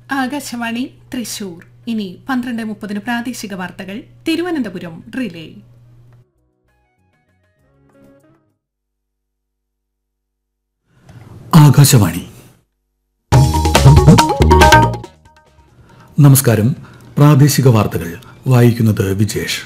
ആകാശവാണി തൃശൂർ ഇനി പന്ത്രണ്ട് മുപ്പതിന് പ്രാദേശിക വാർത്തകൾ തിരുവനന്തപുരം റിലേ ആകാശവാണി നമസ്കാരം പ്രാദേശിക വാർത്തകൾ വായിക്കുന്നത് വിജേഷ്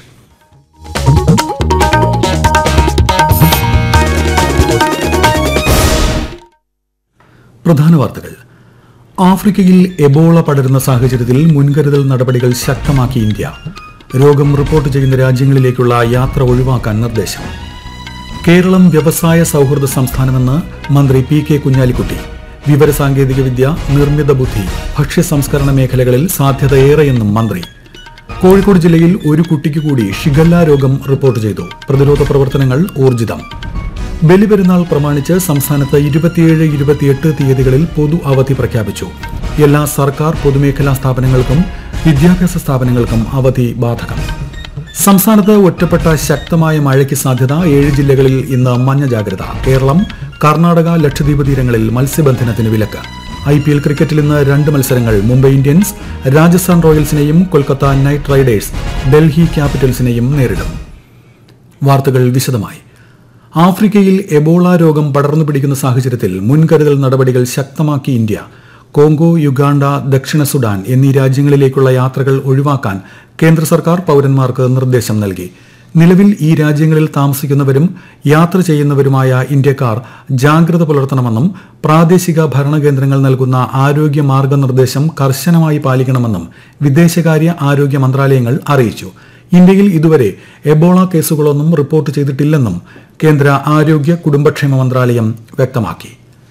പ്രധാന വാർത്തകൾ ആഫ്രിക്കയിൽ എബോള പടരുന്ന സാഹചര്യത്തിൽ മുൻകരുതൽ നടപടികൾ ശക്തമാക്കി ഇന്ത്യ രോഗം റിപ്പോർട്ട് ചെയ്യുന്ന രാജ്യങ്ങളിലേക്കുള്ള യാത്ര ഒഴിവാക്കാൻ നിർദ്ദേശം കേരളം വ്യവസായ സൗഹൃദ സംസ്ഥാനമെന്ന് മന്ത്രി പി കെ കുഞ്ഞാലിക്കുട്ടി വിവരസാങ്കേതിക വിദ്യ നിർമ്മിത ബുദ്ധി ഭക്ഷ്യ സംസ്കരണ മേഖലകളിൽ സാധ്യതയേറെയെന്നും മന്ത്രി കോഴിക്കോട് ജില്ലയിൽ ഒരു കുട്ടിക്ക് കൂടി ഷിഗല്ല രോഗം റിപ്പോർട്ട് ചെയ്തു പ്രതിരോധ പ്രവർത്തനങ്ങൾ ഊർജിതം ബലിപെരുന്നാൾ പ്രമാണിച്ച് സംസ്ഥാനത്ത് ഇരുപത്തിയേഴ് ഇരുപത്തിയെട്ട് തീയതികളിൽ പൊതു അവധി പ്രഖ്യാപിച്ചു എല്ലാ സർക്കാർ പൊതുമേഖലാ സ്ഥാപനങ്ങൾക്കും വിദ്യാഭ്യാസ സ്ഥാപനങ്ങൾക്കും അവധി ബാധകം സംസ്ഥാനത്ത് ഒറ്റപ്പെട്ട ശക്തമായ മഴയ്ക്ക് സാധ്യത ഏഴ് ജില്ലകളിൽ ഇന്ന് മഞ്ഞ ജാഗ്രത കേരളം കർണാടക ലക്ഷദ്വീപ് തീരങ്ങളിൽ മത്സ്യബന്ധനത്തിന് വിലക്ക് ഐ പി എൽ ക്രിക്കറ്റിൽ ഇന്ന് രണ്ട് മത്സരങ്ങൾ മുംബൈ ഇന്ത്യൻസ് രാജസ്ഥാൻ റോയൽസിനെയും കൊൽക്കത്ത നൈറ്റ് റൈഡേഴ്സ് ഡൽഹി ക്യാപിറ്റൽസിനെയും നേരിടും വാർത്തകൾ വിശദമായി ആഫ്രിക്കയിൽ എബോള രോഗം പടർന്നു പിടിക്കുന്ന സാഹചര്യത്തിൽ മുൻകരുതൽ നടപടികൾ ശക്തമാക്കി ഇന്ത്യ കോങ്കോ യുഗാണ്ട ദക്ഷിണ സുഡാൻ എന്നീ രാജ്യങ്ങളിലേക്കുള്ള യാത്രകൾ ഒഴിവാക്കാൻ കേന്ദ്ര സർക്കാർ പൌരന്മാർക്ക് നിർദ്ദേശം നൽകി നിലവിൽ ഈ രാജ്യങ്ങളിൽ താമസിക്കുന്നവരും യാത്ര ചെയ്യുന്നവരുമായ ഇന്ത്യക്കാർ ജാഗ്രത പുലർത്തണമെന്നും പ്രാദേശിക ഭരണകേന്ദ്രങ്ങൾ നൽകുന്ന ആരോഗ്യ മാർഗനിർദ്ദേശം കർശനമായി പാലിക്കണമെന്നും വിദേശകാര്യ ആരോഗ്യ മന്ത്രാലയങ്ങൾ അറിയിച്ചു ഇന്ത്യയിൽ ഇതുവരെ എബോള കേസുകളൊന്നും റിപ്പോർട്ട് ചെയ്തിട്ടില്ലെന്നും കേന്ദ്ര ആരോഗ്യ കുടുംബക്ഷേമ മന്ത്രാലയം വ്യക്തമാക്കി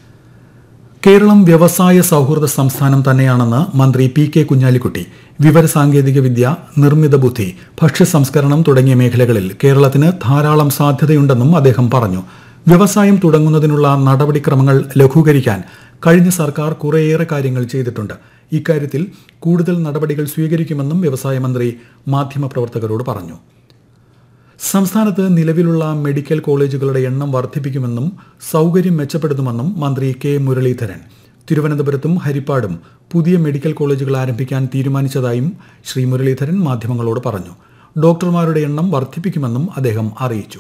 കേരളം വ്യവസായ സൗഹൃദ സംസ്ഥാനം തന്നെയാണെന്ന് മന്ത്രി പി കെ കുഞ്ഞാലിക്കുട്ടി വിവരസാങ്കേതിക വിദ്യ നിർമ്മിത ബുദ്ധി ഭക്ഷ്യ സംസ്കരണം തുടങ്ങിയ മേഖലകളിൽ കേരളത്തിന് ധാരാളം സാധ്യതയുണ്ടെന്നും അദ്ദേഹം പറഞ്ഞു വ്യവസായം തുടങ്ങുന്നതിനുള്ള നടപടിക്രമങ്ങൾ ലഘൂകരിക്കാൻ കഴിഞ്ഞ സർക്കാർ കുറേയേറെ കാര്യങ്ങൾ ചെയ്തിട്ടുണ്ട് ഇക്കാര്യത്തിൽ കൂടുതൽ നടപടികൾ സ്വീകരിക്കുമെന്നും വ്യവസായ മന്ത്രി മാധ്യമപ്രവർത്തകരോട് പറഞ്ഞു സംസ്ഥാനത്ത് നിലവിലുള്ള മെഡിക്കൽ കോളേജുകളുടെ എണ്ണം വർദ്ധിപ്പിക്കുമെന്നും സൗകര്യം മെച്ചപ്പെടുത്തുമെന്നും മന്ത്രി കെ മുരളീധരൻ തിരുവനന്തപുരത്തും ഹരിപ്പാടും പുതിയ മെഡിക്കൽ കോളേജുകൾ ആരംഭിക്കാൻ തീരുമാനിച്ചതായും ശ്രീ മുരളീധരൻ മാധ്യമങ്ങളോട് പറഞ്ഞു ഡോക്ടർമാരുടെ എണ്ണം വർദ്ധിപ്പിക്കുമെന്നും അദ്ദേഹം അറിയിച്ചു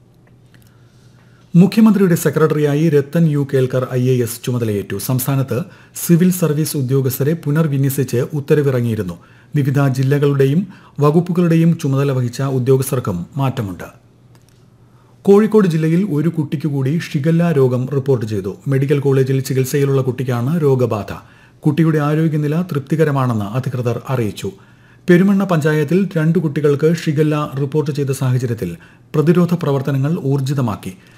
മുഖ്യമന്ത്രിയുടെ സെക്രട്ടറിയായി Rathan U Kelkar I A S ചുമതലയേറ്റു സംസ്ഥാനത്ത് സിവിൽ സർവീസ് ഉദ്യോഗസ്ഥരെ പുനർവിന്യസിച്ച് ഉത്തരവിറങ്ങിയിരുന്നു വിവിധ ജില്ലകളുടെയും വകുപ്പുകളുടെയും ചുമതല വഹിച്ച ഉദ്യോഗസ്ഥർക്കും മാറ്റമുണ്ട് കോഴിക്കോട് ജില്ലയിൽ ഒരു കുട്ടിക്ക് കൂടി ഷിഗല്ല രോഗം റിപ്പോർട്ട് ചെയ്തു മെഡിക്കൽ കോളേജിൽ ചികിത്സയിലുള്ള കുട്ടിക്കാണ് രോഗബാധ കുട്ടിയുടെ ആരോഗ്യനില തൃപ്തികരമാണെന്ന് അധികൃതർ അറിയിച്ചു പെരുമണ്ണ പഞ്ചായത്തിൽ രണ്ടു കുട്ടികൾക്ക് ഷിഗല്ല റിപ്പോർട്ട് ചെയ്ത സാഹചര്യത്തിൽ പ്രതിരോധ പ്രവർത്തനങ്ങൾ ഊർജിതമാക്കി